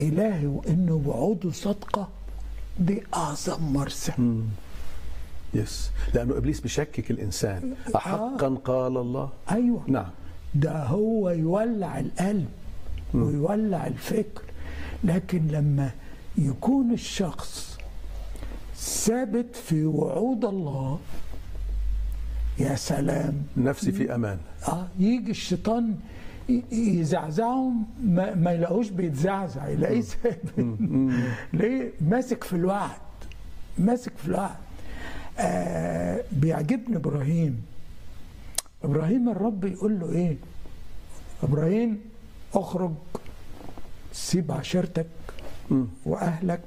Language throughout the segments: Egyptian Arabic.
إلهي وإنه وعوده صادقة دي أعظم مرسى يس لانه ابليس بشكك الانسان احقا قال الله أيوه نعم ده هو يولع القلب ويولع الفكر لكن لما يكون الشخص ثابت في وعود الله يا سلام نفسي في امان اه يجي الشيطان ي- يزعزعهم ما, ما يلاقوش بيتزعزع يلاقيه ثابت ليه ماسك في الوعد ماسك في الوعد آه بيعجبني ابراهيم ابراهيم الرب يقول له ايه ابراهيم اخرج سيب عشيرتك مم. واهلك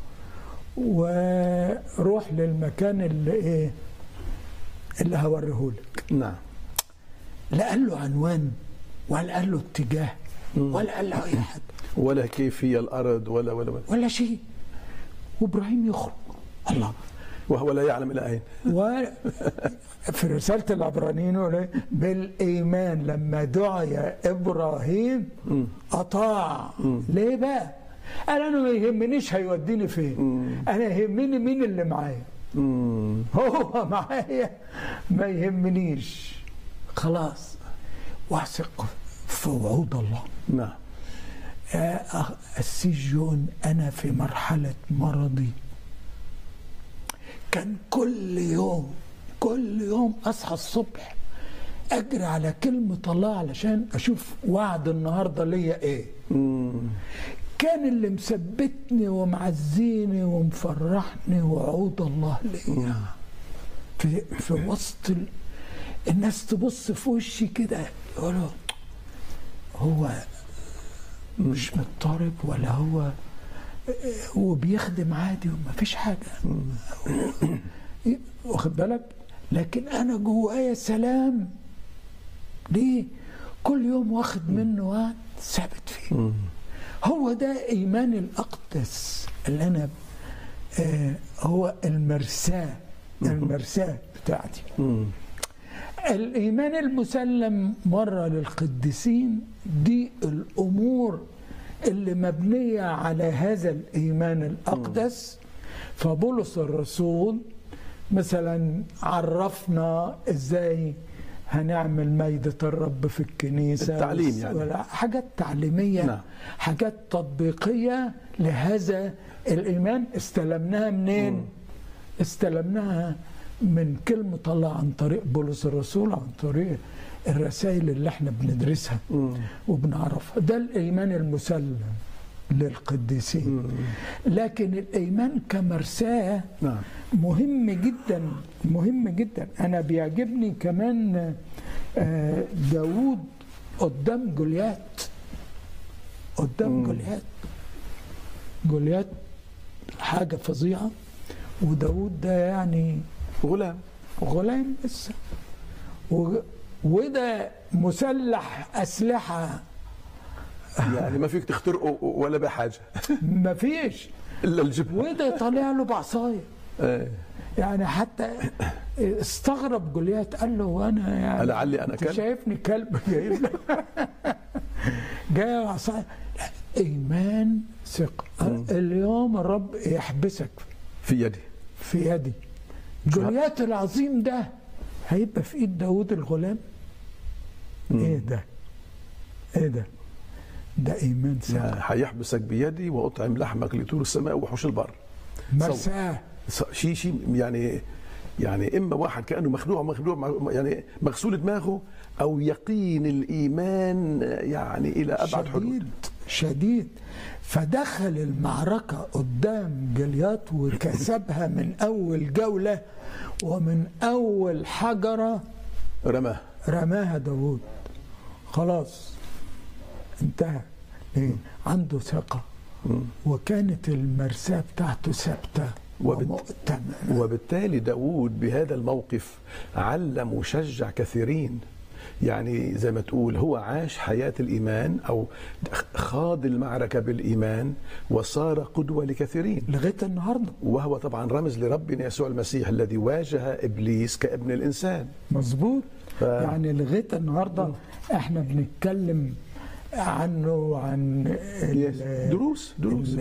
وروح للمكان اللي ايه اللي هوريهولك نعم لا قال له عنوان ولا قال له اتجاه ولا قال له اي حاجه ولا كيف هي الارض ولا ولا ولا ولا شيء وابراهيم يخرج الله وهو لا يعلم الى اين و في رسالة العبرانيين يقول إيه؟ بالإيمان لما دعي إبراهيم أطاع ليه بقى؟ قال أنا ما يهمنيش هيوديني فين أنا يهمني مين اللي معايا مم. هو معايا ما يهمنيش خلاص واثق في وعود الله نعم يا أخ- السيس جون أنا في مرحلة مرضي كان كل يوم كل يوم أصحى الصبح أجري على كلمة الله علشان أشوف وعد النهاردة ليا إيه مم. كان اللي مثبتني ومعزيني ومفرحني وعود الله ليا في, في وسط ال... الناس تبص في وشي كده يقولوا هو مش مضطرب ولا هو وبيخدم عادي وما فيش حاجه واخد بالك لكن انا جوايا سلام ليه كل يوم واخد منه وعد ثابت فيه هو ده ايمان الاقدس اللي انا آه هو المرساه المرساه بتاعتي مم. الإيمان المسلم مرة للقديسين دي الأمور اللي مبنية على هذا الإيمان الأقدس فبولس الرسول مثلا عرفنا إزاي هنعمل ميدة الرب في الكنيسة التعليم يعني. ولا حاجات تعليمية نعم. حاجات تطبيقية لهذا الإيمان استلمناها منين؟ استلمناها من كلمة الله عن طريق بولس الرسول عن طريق الرسائل اللي احنا بندرسها وبنعرفها ده الإيمان المسلم للقديسين لكن الإيمان كمرساة نعم مهم جدا مهم جدا أنا بيعجبني كمان آه، داوود قدام جوليات قدام جوليات جوليات حاجة فظيعة وداوود ده يعني غلام غلام لسه و- وده مسلح أسلحة يعني ما فيك تخترقه ولا بحاجه مفيش الا الجبهه وده طالع له بعصاية إيه. يعني حتى استغرب جوليات قال له وانا يعني لعلي أنا أنت كلب؟ شايفني كلب جاي لك جاي بعصاية لا، ايمان ثقه اليوم الرب يحبسك في يدي في يدي جوليات العظيم ده هيبقى في ايد داوود الغلام ايه ده ايه ده ده ايمان ثقه يعني حيحبسك بيدي واطعم لحمك لطول السماء وحوش البر مرساه ص- شيء شيء يعني يعني اما واحد كانه مخدوع مخدوع مع- يعني مغسول دماغه او يقين الايمان يعني الى ابعد حدود شديد شديد فدخل المعركة قدام جليات وكسبها من أول جولة ومن أول حجرة رماه رماها داوود خلاص انتهى ليه؟ عنده ثقة وكانت المرساة بتاعته ثابتة وبت- ومؤتمنة وبالتالي داود بهذا الموقف علم وشجع كثيرين يعني زي ما تقول هو عاش حياة الإيمان أو خاض المعركة بالإيمان وصار قدوة لكثيرين لغاية النهاردة وهو طبعا رمز لربنا يسوع المسيح الذي واجه إبليس كابن الإنسان مظبوط ف- يعني لغايه النهارده احنا بنتكلم عنه وعن ال- يس. دروس دروس